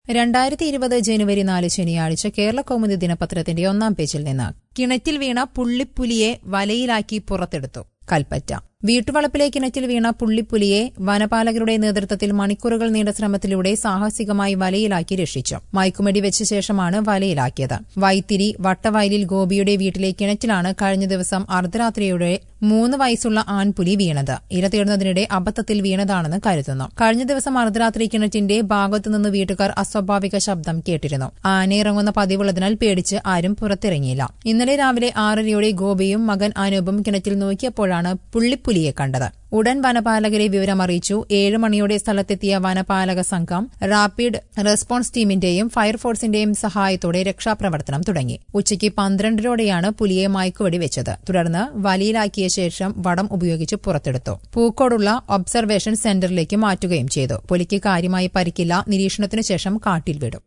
രണ്ടായിരത്തി ഇരുപത് ജനുവരി നാല് ശനിയാഴ്ച കേരള കൗമുദി ദിനപത്രത്തിന്റെ ഒന്നാം പേജിൽ നിന്ന് കിണറ്റിൽ വീണ പുള്ളിപ്പുലിയെ വലയിലാക്കി പുറത്തെടുത്തു കൽപ്പറ്റ വീട്ടുവളപ്പിലെ കിണറ്റിൽ വീണ പുള്ളിപ്പുലിയെ വനപാലകരുടെ നേതൃത്വത്തിൽ മണിക്കൂറുകൾ നീണ്ട ശ്രമത്തിലൂടെ സാഹസികമായി വലയിലാക്കി രക്ഷിച്ചു മയക്കുമടി വെച്ച ശേഷമാണ് വലയിലാക്കിയത് വൈത്തിരി വട്ടവയലിൽ ഗോപിയുടെ വീട്ടിലെ കിണറ്റിലാണ് കഴിഞ്ഞ ദിവസം അർദ്ധരാത്രിയോടെ മൂന്ന് വയസ്സുള്ള ആൺപുലി വീണത് ഇര തേടുന്നതിനിടെ അബദ്ധത്തിൽ വീണതാണെന്ന് കരുതുന്നു കഴിഞ്ഞ ദിവസം അർദ്ധരാത്രി കിണറ്റിന്റെ ഭാഗത്തുനിന്ന് വീട്ടുകാർ അസ്വാഭാവിക ശബ്ദം കേട്ടിരുന്നു ആന ഇറങ്ങുന്ന പതിവുള്ളതിനാൽ പേടിച്ച് ആരും പുറത്തിറങ്ങിയില്ല ഇന്നലെ രാവിലെ ആറരയോടെ ഗോപിയും മകൻ അനൂപും കിണറ്റിൽ നോക്കിയപ്പോഴാണ് പുള്ളിപ്പുലിയെ കണ്ടത് ഉടൻ വനപാലകരെ വിവരമറിയിച്ചു ഏഴ് മണിയോടെ സ്ഥലത്തെത്തിയ വനപാലക സംഘം റാപ്പിഡ് റെസ്പോൺസ് ടീമിന്റെയും ഫയർഫോഴ്സിന്റെയും സഹായത്തോടെ രക്ഷാപ്രവർത്തനം തുടങ്ങി ഉച്ചയ്ക്ക് പന്ത്രണ്ടരോടെയാണ് പുലിയെ മയക്കുവെടി വെച്ചത് തുടർന്ന് വലയിലാക്കിയ ശേഷം വടം ഉപയോഗിച്ച് പുറത്തെടുത്തു പൂക്കോടുള്ള ഒബ്സർവേഷൻ സെന്ററിലേക്ക് മാറ്റുകയും ചെയ്തു പുലിക്ക് കാര്യമായി പരിക്കില്ല നിരീക്ഷണത്തിനു ശേഷം കാട്ടിൽ വിടും